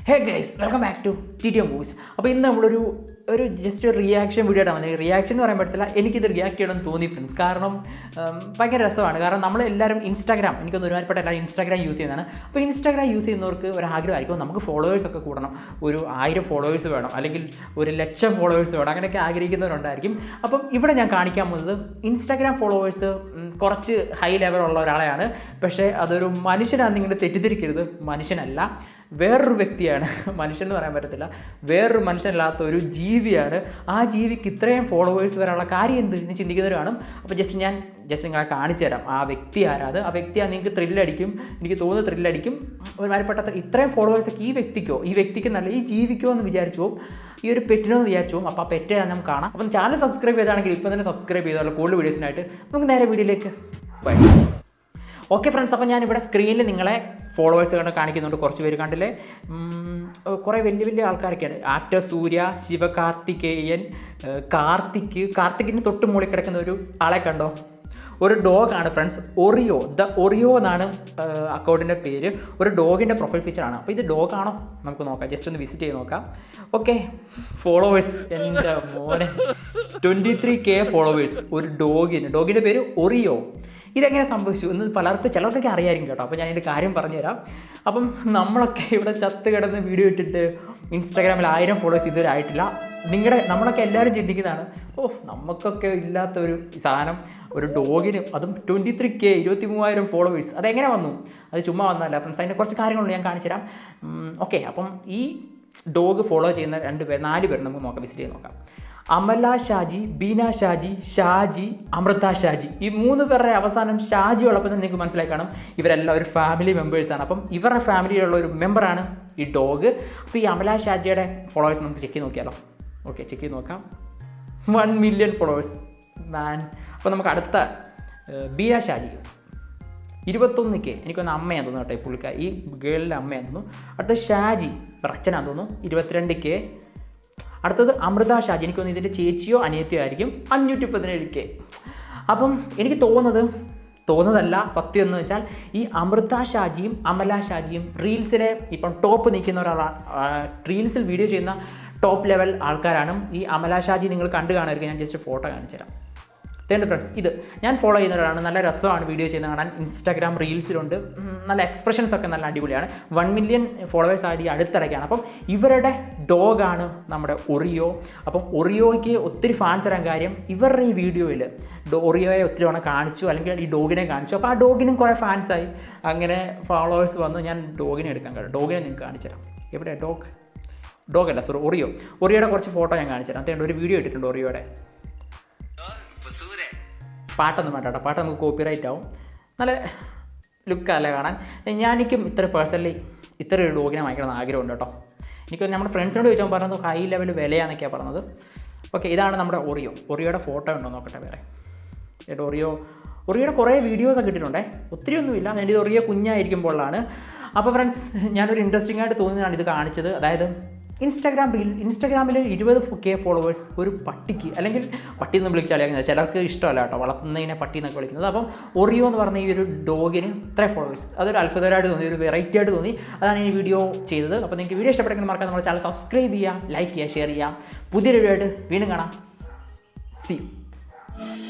hey guys welcome back to T T M movies അപ്പോൾ ഇന്ന് നമ്മളൊരു ഒരു ജസ്റ്റ് ഒരു റിയാക്ഷൻ വീഡിയോ ആയിട്ട് വന്നത് റിയാക്ഷൻ എന്ന് പറയാൻ പറ്റത്തില്ല എനിക്കിത് റിയാക്ട് ചെയ്യണമെന്ന് തോന്നി ഫ്രണ്ട്സ് കാരണം ഉം, ഭയങ്കര രസമാണ് കാരണം നമ്മൾ എല്ലാവരും ഇൻസ്റ്റാഗ്രാം എനിക്കൊന്ന് ഒരുമാതിരിപ്പെട്ട എല്ലാവരും ഇൻസ്റ്റാഗ്രാം യൂസ് ചെയ്യുന്നതാണ് അപ്പോൾ ഇൻസ്റ്റാഗ്രാം യൂസ് ചെയ്യുന്നവർക്ക് ഒരു ആഗ്രഹമായിരിക്കും നമുക്ക് ഫോളോവേഴ്സ് ഒക്കെ കൂടണം ഒരു ആയിരം ഫോളോവേഴ്സ് വേണം അല്ലെങ്കിൽ ഒരു ലക്ഷം ഫോളോവേഴ്സ് വേണം അങ്ങനെയൊക്കെ ആഗ്രഹിക്കുന്നവരുണ്ടായിരിക്കും അപ്പം ഇവിടെ ഞാൻ കാണിക്കാൻ പോകുന്നത് ഇൻസ്റ്റാഗ്രാം ഫോളോവേഴ്സ് കുറച്ച് ഹൈ ലെവലുള്ള ഒരാളെയാണ് പക്ഷേ അതൊരു മനുഷ്യനാണെന്ന് നിങ്ങൾ തെറ്റിദ്ധരിക്കരുത് മനുഷ്യനല്ല വേറൊരു വ്യക്തിയാണ് മനുഷ്യൻ എന്ന് പറയാൻ പറ്റത്തില്ല വേറൊരു മനുഷ്യനല്ലാത്ത ഒരു ജീവിയാണ് ആ ജീവിക്ക് ഇത്രയും ഫോളോവേഴ്സ് വരാനുള്ള കാര്യം എന്ത് എന്ന് ചിന്തിക്കുന്നവർ കാണും അപ്പോൾ ജസ്റ്റ് ഞാൻ ജസ്റ്റ് നിങ്ങളെ കാണിച്ചു തരാം ആ വ്യക്തി ആരാത് ആ വ്യക്തി നിങ്ങൾക്ക് ത്രില്ലടിക്കും എനിക്ക് തോന്നുന്നു ത്രില്ലടിക്കും ഒരു മാതിരിപ്പെട്ട ഇത്രയും ഫോളോവേഴ്സൊക്കെ ഈ വ്യക്തിക്കോ ഈ വ്യക്തിക്ക് നല്ല ഈ ജീവിക്കോ എന്ന് വിചാരിച്ചു പോകും ഈ ഒരു പെറ്റിനോ എന്ന് വിചാരിച്ചു പോകും അപ്പോൾ ആ പെറ്റ് നമുക്ക് കാണാം അപ്പം ചാനൽ സബ്സ്ക്രൈബ് ചെയ്താണെങ്കിൽ ഇപ്പം തന്നെ സബ്സ്ക്രൈബ് ചെയ്തോളൂ കൂടുതൽ വീഡിയോസിനായിട്ട് നമുക്ക് നേരെ വീഡിയോയിലേക്ക് ബൈ ഓക്കെ ഫ്രണ്ട്സ് അപ്പോൾ ഞാൻ ഇവിടെ സ്ക്രീനിൽ നിങ്ങളെ ഫോളോവേഴ്സ് കണ്ട് കാണിക്കുന്നുണ്ട് കുറച്ച് പേര് കണ്ടില്ലേ ഉം, കുറേ വലിയ വലിയ ആൾക്കാരൊക്കെയാണ് ആക്ടർ സൂര്യ ശിവകാർത്തികേയൻ ഏഹ്, കാർത്തിക് കാർത്തിക്കിന് തൊട്ട് മുകളിൽ കിടക്കുന്ന ഒരു ആളെ കണ്ടോ ഒരു ഡോഗാണ് ഫ്രണ്ട്സ് ഒറിയോ ദ ഒറിയോ എന്നാണ് അക്കൗണ്ടിൻ്റെ പേര് ഒരു ഡോഗിൻ്റെ പ്രൊഫൈൽ പിക്ചറാണ് അപ്പോൾ ഇത് ഡോഗാണോ നമുക്ക് നോക്കാം ജസ്റ്റ് ഒന്ന് വിസിറ്റ് ചെയ്ത് നോക്കാം ഓക്കെ ഫോളോവേഴ്സ് എൻ്റെ മോനെ ട്വൻറ്റി ത്രീ കെ ഫോളോവേഴ്സ് ഒരു ഡോഗിന് ഡോഗിൻ്റെ പേര് ഒറിയോ ഇതെങ്ങനെ സംഭവിച്ചു എന്ന് പലർക്കും ചിലർക്കൊക്കെ അറിയായിരിക്കും കേട്ടോ അപ്പോൾ ഞാൻ ഇതിൻ്റെ കാര്യം പറഞ്ഞുതരാം അപ്പം നമ്മളൊക്കെ ഇവിടെ ചത്ത് കിടന്ന് വീഡിയോ ഇട്ടിട്ട് ഇൻസ്റ്റാഗ്രാമിൽ ആയിരം ഫോളോവേഴ്സ് ഇതുവരെ ആയിട്ടില്ല നിങ്ങളുടെ നമ്മളൊക്കെ എല്ലാവരും ചിന്തിക്കുന്നതാണ് ഓ നമുക്കൊക്കെ ഇല്ലാത്ത ഒരു സാധനം ഒരു ഡോഗിന് അതും ട്വൻറ്റി ത്രീ കെ ഇരുപത്തി മൂവായിരം ഫോളോവേഴ്സ് അതെങ്ങനെ വന്നു അത് ചുമ്മാ വന്നതല്ല ഫ്രണ്ട്സ് അതിൻ്റെ കുറച്ച് കാര്യങ്ങളുണ്ട് ഞാൻ കാണിച്ചു തരാം ഓക്കെ അപ്പം ഈ ഡോഗ് ഫോളോ ചെയ്യുന്ന രണ്ട് പേർ നാല് പേർ നമുക്ക് നോക്കാം വിസിറ്റ് ചെയ്ത് നോക്കാം അമല ഷാജി ബീന ഷാജി ഷാജി അമൃത ഷാജി ഈ മൂന്ന് പേരുടെ അവസാനം ഷാജി ഉള്ളപ്പോൾ തന്നെ നിങ്ങൾക്ക് മനസ്സിലായി കാണും ഇവരെല്ലാം ഒരു ഫാമിലി മെമ്പേഴ്സാണ് അപ്പം ഇവരുടെ ഫാമിലിയിലുള്ള ഒരു മെമ്പറാണ് ഈ ഡോഗ് അപ്പോൾ ഈ അമല ഷാജിയുടെ ഫോളോവേഴ്സ് നമുക്ക് ചെക്ക് ചെയ്ത് നോക്കിയാലോ ഓക്കെ ചെക്ക് ചെയ്ത് നോക്കാം വൺ മില്യൺ ഫോളോവേഴ്സ് മാൻ അപ്പോൾ നമുക്ക് അടുത്ത ഏഹ്, ബീന ഷാജി ഇരുപത്തൊന്ന് കെ എനിക്കൊന്ന് അമ്മയാന്ന് തോന്നുന്നു കേട്ടോ ഈ പുള്ളിക്കാർ ഈ ഗേളിൻ്റെ അമ്മയാന്ന് തോന്നുന്നു അടുത്ത ഷാജി അച്ഛനാന്ന് തോന്നുന്നു ഇരുപത്തിരണ്ട് കെ അടുത്തത് അമൃത ഷാജി എനിക്ക് തോന്നുന്നു ഇതിൻ്റെ ചേച്ചിയോ അനിയത്തിയോ ആയിരിക്കും അഞ്ഞൂറ്റി പതിനേഴ് കെ അപ്പം എനിക്ക് തോന്നുന്നത് തോന്നുന്നതല്ല സത്യം എന്ന് വെച്ചാൽ ഈ അമൃത ഷാജിയും അമല ഷാജിയും റീൽസിലെ ഇപ്പം ടോപ്പ് നിൽക്കുന്ന ഒരാളാണ് റീൽസിൽ വീഡിയോ ചെയ്യുന്ന ടോപ്പ് ലെവൽ ആൾക്കാരാണ് ഈ അമല ഷാജി നിങ്ങൾ കണ്ടു കാണുമായിരിക്കും ഞാൻ ജസ്റ്റ് ഫോട്ടോ കാണിച്ചു തരാം തേണ്ട് ഫ്രണ്ട്സ് ഇത് ഞാൻ ഫോളോ ചെയ്യുന്ന ഒരാളാണ് നല്ല രസമാണ് വീഡിയോ ചെയ്യുന്നത് കാണാൻ ഇൻസ്റ്റാഗ്രാം റീൽസിലുണ്ട് ഉം, നല്ല എക്സ്പ്രഷൻസ് ഒക്കെ നല്ല അടിപൊളിയാണ് വൺ മില്യൺ ഫോളോവേഴ്സ് ആയത് ഈ അടുത്തിടയ്ക്കാണ് അപ്പം ഇവരുടെ ഡോഗാണ് നമ്മുടെ ഒറിയോ അപ്പം ഒറിയോയ്ക്ക് ഒത്തിരി ഫാൻസ് വരാൻ കാര്യം ഇവരുടെ ഈ വീഡിയോയിൽ ഒറിയോയെ ഒത്തിരി തവണ കാണിച്ചു അല്ലെങ്കിൽ ഈ ഡോഗിനെ കാണിച്ചു അപ്പോൾ ആ ഡോഗിനും കുറേ ഫാൻസായി അങ്ങനെ ഫോളോവേഴ്സ് വന്നു ഞാൻ ഡോഗിനെ എടുക്കാൻ കഴിയും ഡോഗിനെ നിങ്ങൾക്ക് കാണിച്ചു തരാം എവിടെ ഡോഗ് ഡോഗ് അല്ല സോറി ഒറിയോ ഒറിയോയുടെ കുറച്ച് ഫോട്ടോ ഞാൻ കാണിച്ചു തരാം അതേണ്ട ഒരു വീഡിയോ ഇട്ടിട്ടുണ്ട് ഒറിയോയുടെ പാട്ടൊന്നും വേണ്ട കേട്ടോ പാട്ട് നമുക്ക് കോപ്പിറൈറ്റ് ആവും നല്ല ലുക്കല്ലേ കാണാൻ ഞാനിക്കും ഇത്ര പേഴ്സണലി ഇത്ര ഒരു ഡോഗിനെ വാങ്ങിക്കണം എന്ന് ആഗ്രഹമുണ്ട് കേട്ടോ എനിക്ക് നമ്മുടെ ഫ്രണ്ട്സിനോട് ചോദിച്ചാൽ പറഞ്ഞത് ഹൈ ലെവൽ വിലയാന്നൊക്കെയാണ് പറഞ്ഞത് ഓക്കെ ഇതാണ് നമ്മുടെ ഒറിയോ ഒറിയോയുടെ ഫോട്ടോ ഉണ്ടോ നോക്കട്ടെ വേറെ ഏട്ടോ ഒറിയോ ഒറിയോയുടെ കുറേ വീഡിയോസൊക്കെ ഇട്ടിട്ടുണ്ടേ ഒത്തിരി ഒന്നുമില്ല എൻ്റെ ഇത് ഒറിയോ കുഞ്ഞായിരിക്കുമ്പോഴാണ് അപ്പോൾ ഫ്രണ്ട്സ് ഞാനൊരു ഇൻട്രസ്റ്റിംഗ് ആയിട്ട് തോന്നിയതാണ് ഇത് കാണിച്ചത് അതായത് ഇൻസ്റ്റാഗ്രാം റീൽ ഇൻസ്റ്റാഗ്രാമിൽ ഇരുപത് കെ ഫോളോവേഴ്സ് ഒരു പട്ടിക്ക് അല്ലെങ്കിൽ പട്ടി എന്ന് വിളിച്ചാൽ ചിലർക്ക് ഇഷ്ടമല്ല കേട്ടോ വളർത്തുന്നതിനെ പട്ടി എന്നൊക്കെ വിളിക്കുന്നത് അപ്പം ഒറിയോ എന്ന് പറഞ്ഞ ഈ ഒരു ഡോഗിന് ഇത്ര ഫോളോവേഴ്സ് അതൊരു അത്ഭുതമായിട്ട് തോന്നി ഒരു വെറൈറ്റി ആയിട്ട് തോന്നി അതാണ് ഈ വീഡിയോ ചെയ്തത് അപ്പോൾ നിങ്ങൾക്ക് വീഡിയോ ഇഷ്ടപ്പെട്ടെങ്കിൽ മറക്കാൻ നമ്മുടെ ചാനൽ സബ്സ്ക്രൈബ് ചെയ്യുക ലൈക്ക് ചെയ്യുക ഷെയർ ചെയ്യുക പുതിയൊരു വീഡിയോ ആയിട്ട് വീണ്ടും കാണാം സി